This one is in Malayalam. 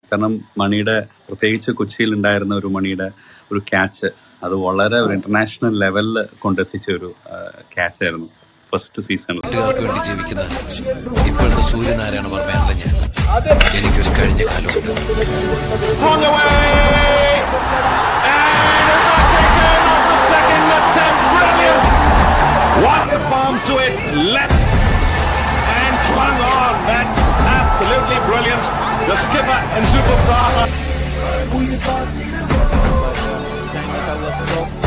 കാരണം മണിയുടെ പ്രത്യേകിച്ച് കൊച്ചിയിൽ ഉണ്ടായിരുന്ന ഒരു മണിയുടെ ഒരു ക്യാച്ച് അത് വളരെ ഒരു ഇന്റർനാഷണൽ ലെവലിൽ കൊണ്ടെത്തിച്ച ഒരു ക്യാച്ച് ആയിരുന്നു ഫസ്റ്റ് സീസണിൽ നാട്ടുകാർക്ക് വേണ്ടി ജീവിക്കുന്ന ഇപ്പോഴത്തെ സൂര്യനാരായണ വർമ്മയല്ല ഞാൻ എനിക്കൊരു കഴിഞ്ഞ കാലമുണ്ട് Swung away! And Mbappe came off the second attempt. Brilliant! One his palms to it, left and clung on. That's absolutely brilliant. The skipper and superstar. Stanley Douglas drop